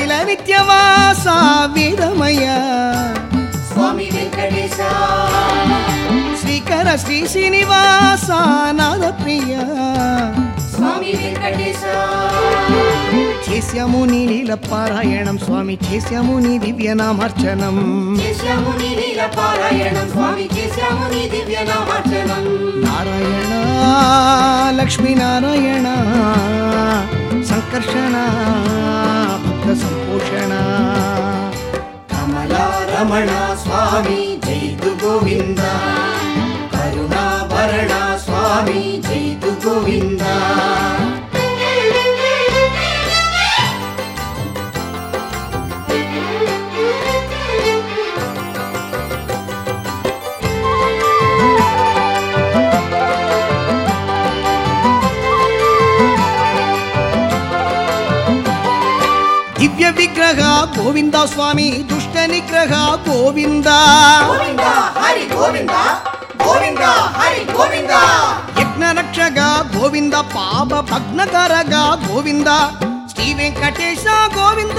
శేషశైల నిత్యవాస వీరమయ్య స్వామి వెంకటేశ శ్రీకర శ్రీ శ్రీనివాస నాదప్రియ స్వామి వెంకటేశ చేశాము నీ లీల పారాయణం స్వామి చేశాము నీ దివ్యనామార్చనం చేశాము నీ లీల పారాయణం స్వామి చేశాము నీ దివ్య నామార్చనం నారాయణ లక్ష్మీనారాయణ సంకర్షణ భక్త సంపోషణ కమలా రమణ స్వామి జైతు గోవింద కరుణాభరణ స్వామి జైతు గోవింద దివ్య విగ్రహ గోవింద స్వామి దుష్ట నిగ్రహ గోవింద గోవింద హరి గోవింద గోవింద హరి గోవింద యజ్ఞ రక్షగా గోవింద పాప భగ్నకరగా గోవింద శ్రీ వెంకటేశ గోవింద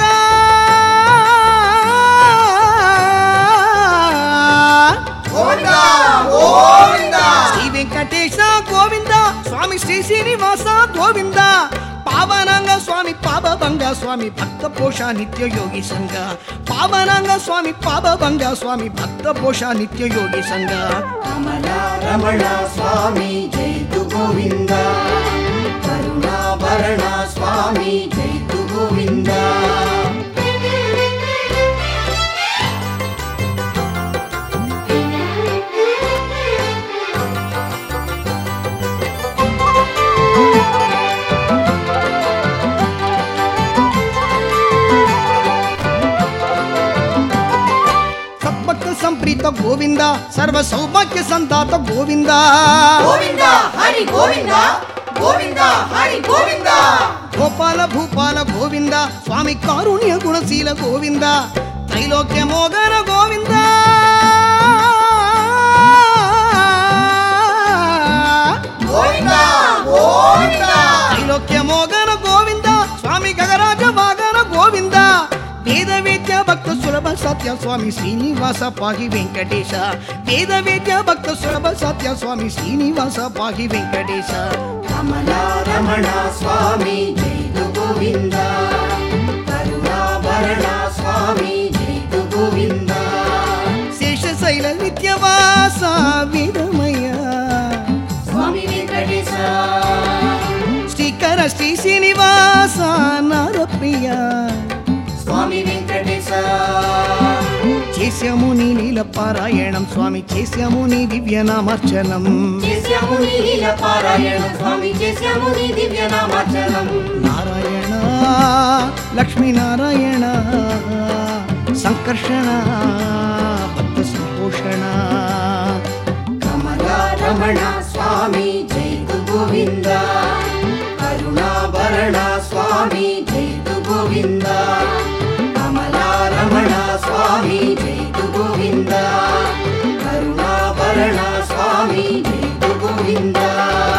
గోవింద గోవింద శ్రీ వెంకటేశ గోవింద స్వామి శ్రీ శ్రీనివాస గోవింద పావనంగ స్వామి పాపభంగ స్వామి భక్త పోష నిత్య యోగి సంగ పావనంగ స్వామి పాపభంగ స్వామి భక్త పోష నిత్య యోగి సంగ కమలా రమణ స్వామి జైతు గోవింద కరుణాభరణ స్వామి జైతు గోవింద సద్భక్త సంప్రీత గోవింద సర్వ సౌభాగ్య సంతాత గోవింద గోవింద హరి గోవింద గోవింద హరి గోవింద గోపాల భూపాల గోవింద స్వామి కారుణ్య గుణశీల గోవింద త్రైలోక్య మోగన గోవింద గోవింద గోవింద త్రైలోక్య మోగన గోవింద స్వామి గగరాజ వాగన గోవింద వేద వేద్య భక్త సులభ సత్య స్వామి శ్రీనివాస పాహి వెంకటేశ వేద వేద్య భక్త సులభ సత్య స్వామి శ్రీనివాస పాహి వెంకటేశ కమలా రమణ స్వామి జైతు గోవింద కరుణాభరణ స్వామి జైతు గోవింద శేషశైల నిత్యవాస వీరమయ్య స్వామి వెంకటేశ శ్రీకర శ్రీ శ్రీనివాస నారప్రియ స్వామి వెంకటేశ చేశాము నీ లీల పారాయణం స్వామి చేశాము నీ దివ్యనామార్చనం చేశాము నీ లీల పారాయణం స్వామి చేశాము నీ దివ్య నామార్చనం నారాయణ లక్ష్మీనారాయణ సంకర్షణ భక్త సంపోషణ కమలా రమణ స్వామి జైతు గోవింద కరుణాభరణ స్వామి జైతు గోవింద కమలా రమణ స్వామి జైతు గోవింద కరుణాభరణ స్వామి జైతు గోవింద